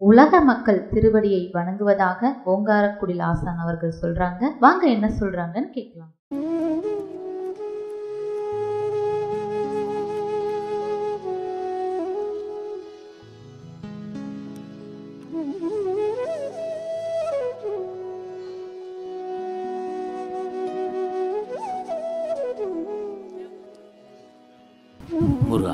உலக மக்கள் திருவடியை வணங்குவதாக ஓங்காரக்குடில் ஆசான் அவர்கள் சொல்றாங்க வாங்க என்ன சொல்றாங்கன்னு கேட்கலாம் முருகா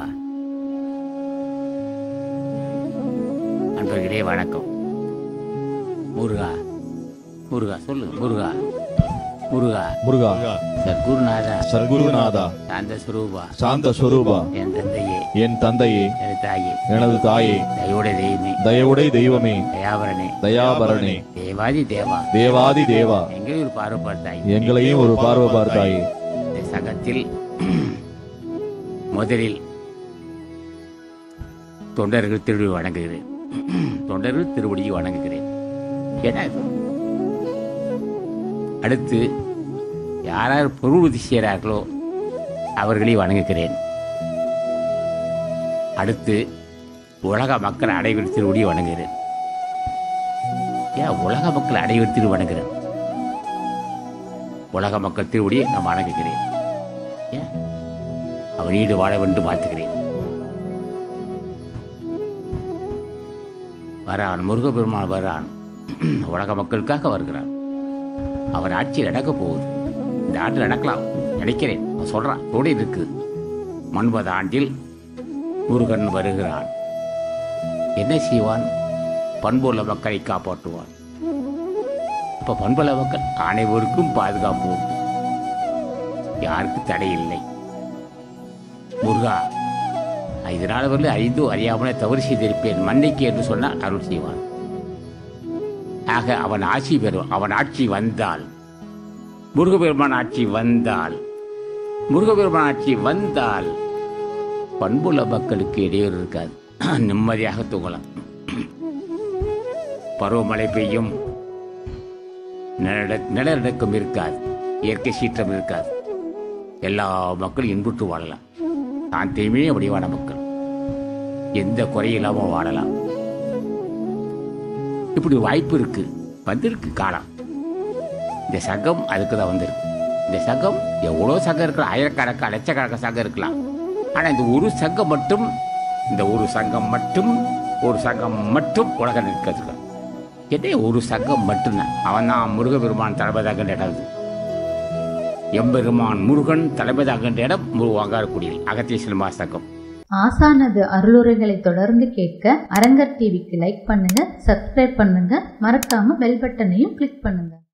அன்பர்களே வணக்கம் முருகா முருகா சொல்லு முருகா முருகா முருகா சத்குருநாதா சர்க்குருநாதா சாந்த சுரூபா சாந்த ஸ்வரூபா என் தந்தையே என் தந்தையே என் தாயே எனது தாயே தயோட தெய்வமே தயவுடை தெய்வமே தயாபரணே தயாபரணே தேவாதி தேவா தேவாதி தேவா எங்கே ஒரு பார்வைப்பார்த்தாய் எங்களையும் ஒரு பார்வை பார்த்தாயே இந்த சகத்தில் முதலில் தொண்டர்கள் திருவடி வணங்குகிறேன் தொண்டர்கள் திருவடியை வணங்குகிறேன் ஏன்னா அடுத்து யார் யார் பொருள் உறுதி செய்கிறார்களோ அவர்களை வணங்குகிறேன் அடுத்து உலக மக்கள் அனைவர் திருவடியை வணங்குகிறேன் ஏன் உலக மக்கள் அனைவர் திரு வணங்குகிறேன் உலக மக்கள் திருவடியை நான் வணங்குகிறேன் ஏன் அவன் நீடு வாழ வேண்டும் வாழ்த்துகிறேன் வரான் முருகப்பெருமான் வரான் உலக மக்களுக்காக வருகிறான் அவன் ஆட்சி நடக்க போகுது இந்த ஆண்டு நடக்கலாம் நினைக்கிறேன் அவன் சொல்றான் கூட இருக்கு ஒன்பது ஆண்டில் முருகன் வருகிறான் என்ன செய்வான் பண்புள்ள மக்களை காப்பாற்றுவான் அப்ப பண்புள்ள மக்கள் அனைவருக்கும் பாதுகாப்பு உண்டு. யாருக்கு தடை இல்லை முருகா இதனால் வந்து அறிந்தோ அறியாமலே தவறு செய்திருப்பேன் மன்னிக்கு என்று சொன்னால் அருள் செய்வான் ஆக அவன் ஆட்சி பெறும் அவன் ஆட்சி வந்தால் முருகபெருமான் ஆட்சி வந்தால் முருகபெருமான் ஆட்சி வந்தால் பண்புள்ள மக்களுக்கு இடையூறு இருக்காது நிம்மதியாக தூங்கலாம் பருவமழை பெய்யும் நிலநட- நிலநடுக்கம் இருக்காது இயற்கை சீற்றம் இருக்காது எல்லா மக்களும் இன்புற்று வாழலாம் தான் தீமையே வடிவான மக்கள் எந்த குறையும் இல்லாம வாழலாம் இப்படி வாய்ப்பு இருக்கு வந்திருக்கு காலம் இந்த சங்கம் அதுக்கு தான் வந்திருக்கு இந்த சங்கம் எவ்வளோ சங்கம் இருக்கலாம் ஆயிரக்கணக்கான லட்சக்கணக்கான சங்கம் இருக்கலாம் ஆனால் இந்த ஒரு சங்கம் மட்டும் இந்த ஒரு சங்கம் மட்டும் ஒரு சங்கம் மட்டும் உலக நிற்கிறதுக்கு என்ன ஒரு சங்கம் மட்டும்தான் அவன் தான் முருகபெருமான் தலைமைதாக இடம் எம்பெருமான் முருகன் தலைமைதாக இடம் முருவாங்காரக்குடியில் அகத்திய சினிமா சங்கம் ஆசானது அருளுரைகளை தொடர்ந்து கேட்க அரங்கர் டிவிக்கு லைக் பண்ணுங்க சப்ஸ்கிரைப் பண்ணுங்க மறக்காம பெல் பட்டனையும் கிளிக் பண்ணுங்க